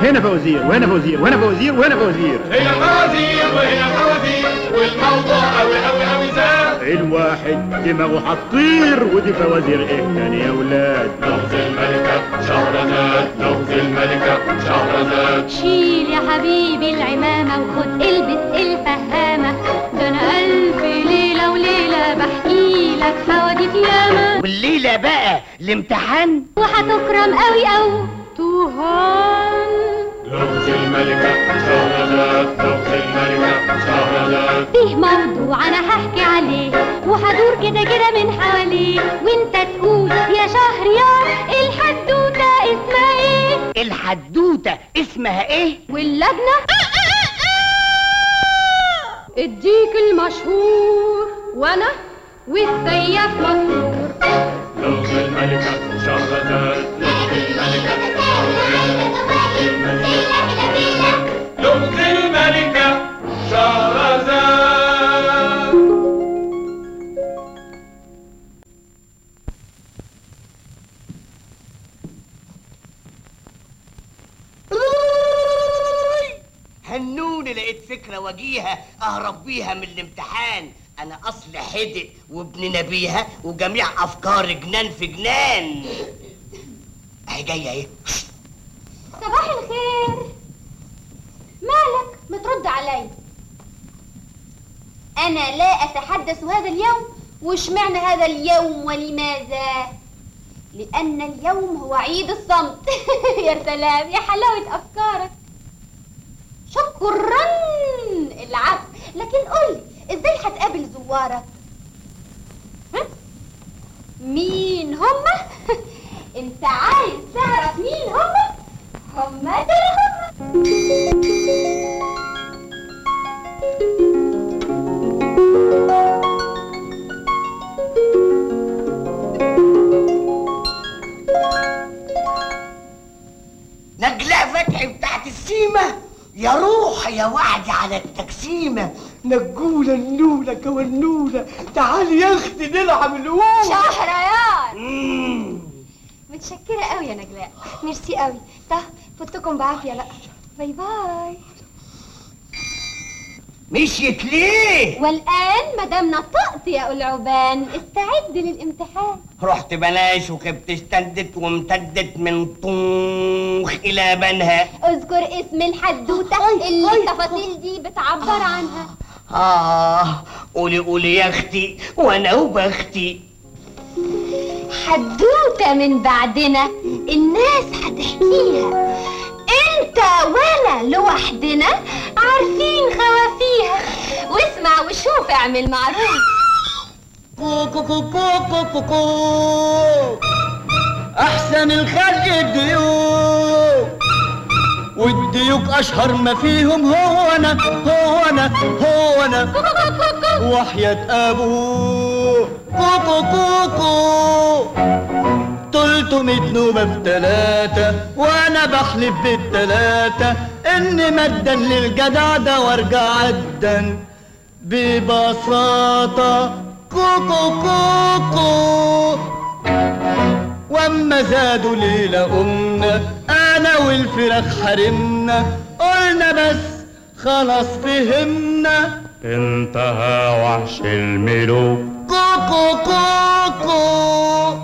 وهنا فوازير وهنا فوازير وهنا فوازير وهنا فوازير هنا فوازير وهنا فوازير والموضوع قوي قوي قوي زاد الواحد دماغه هتطير ودي فوازير ايه تاني يا ولاد لغز الملكة شهرزاد لغز الملكة شهرزاد شيل يا حبيبي العمامة وخد البس الفهامة ده أنا ألف ليلة وليلة بحكي لك حواديت ياما والليلة بقى الامتحان وهتكرم قوي أو تهان لغز الملكة شهرزاد لغز الملكة شهرزاد فيه موضوع أنا هحكي عليه وهدور كده كده من حواليه وانت تقول يا شهريار الحدوتة اسمها ايه الحدوتة اسمها ايه واللجنة الديك المشهور وانا والسياف مسرور لغز الملكة شهرزاد لغز الملكة لغز الملكة شهرزاد هنوني لقيت فكرة وجيهة اهرب بيها من الامتحان انا اصل حدق وابن نبيها وجميع افكار جنان في جنان اهي جاية اهي صباح الخير مالك مترد علي انا لا اتحدث هذا اليوم وش معنى هذا اليوم ولماذا لان اليوم هو عيد الصمت يا سلام يا حلاوه افكارك شكرا العفو لكن قولي ازاي هتقابل زوارك ها؟ مين هما انت عايز تعرف مين هما هما دول هما نجلاء فتحي بتاعت السيمة يا روح يا وعدي على التقسيمة نجولة النولة كونولة تعالي يا اختي نلعب الأولى شهريار مم. متشكرة قوي يا نجلاء ميرسي قوي طه فوتكم بعافية بقى باي باي مشيت ليه؟ والآن مدام نطقت يا العبان استعد للامتحان رحت بلاش وكبت استندت وامتدت من طوخ إلى بنها اذكر اسم الحدوتة اللي التفاصيل دي بتعبر عنها آه قولي قولي يا أختي وأنا وبختي حدوتة من بعدنا الناس هتحكيها انت وانا لوحدنا عارفين خوافيها واسمع وشوف اعمل معروف كوكو كوكو كوكو كو احسن الخلق الديوك والديوك اشهر ما فيهم هو انا هو انا هو انا وحياة ابوه كوكو كوكو تلتمية نوبة في تلاتة وانا بحلف بالتلاتة ان مدا للجدع ده وارجع عدا ببساطة كوكو كوكو واما زادوا ليلة قمنا انا والفراخ حرمنا قلنا بس خلاص فهمنا انتهى وحش الملوك كوكو كوكو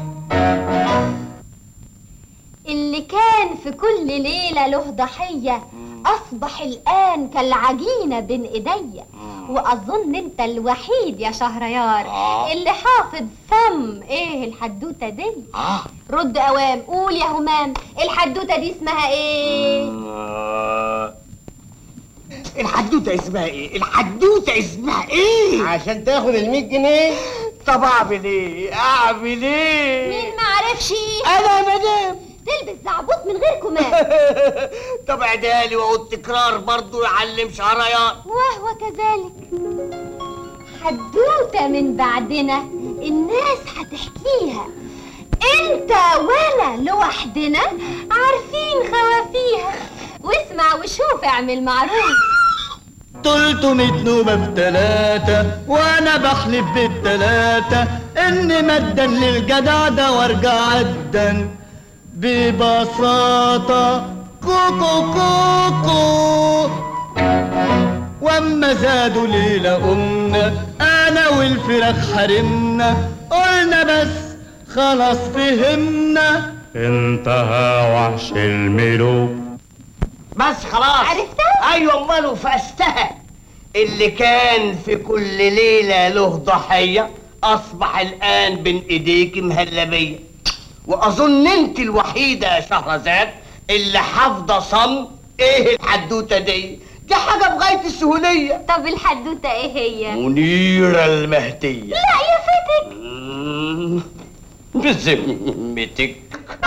اللي كان في كل ليلة له ضحية أصبح الآن كالعجينة بين إيديا وأظن أنت الوحيد يا شهريار اللي حافظ فم إيه الحدوتة دي آه رد أوام قول يا همام الحدوتة دي اسمها إيه الحدوتة اسمها ايه؟ الحدوتة اسمها ايه؟ عشان تاخد ال 100 جنيه طب اعمل ايه؟ اعمل ايه؟ مين معرفش انا يا مدام تلبس زعبوط من غير كمام طب اعدها لي واقول تكرار برضه يعلم شهريار وهو كذلك حدوتة من بعدنا الناس هتحكيها انت وانا لوحدنا عارفين خوافيها واسمع وشوف اعمل معروف تلتمية نوبة في تلاتة وانا بحلف بالتلاتة ان مدا للجدع ده وارجع عدا ببساطة كوكو كوكو واما زادوا ليلة قمنا انا والفراخ حرمنا قلنا بس خلاص فهمنا انتهى وحش الملوك بس خلاص عرفتها؟ ايوه امال وفقستها اللي كان في كل ليله له ضحيه اصبح الان بين ايديك مهلبيه واظن انت الوحيده يا شهرزاد اللي حافظه صم ايه الحدوته دي دي حاجه بغايه السهوليه طب الحدوتة ايه هي؟ منيره المهديه لا يا فتك مم، بذمتك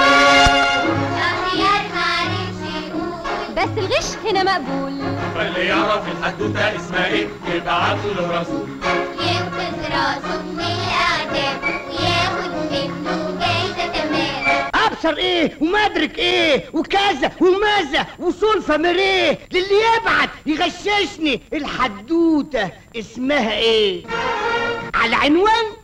شهريار معرفش يقول بس الغش هنا مقبول فاللي يعرف الحدوته اسمها ايه يبعت له رسول ينقذ راسه من الأعداء وياخد منه جايزة كمان ابصر ايه ومدرك ايه وكذا وماذا وسلفة مريه للي يبعت يغششني الحدوتة اسمها ايه على عنوان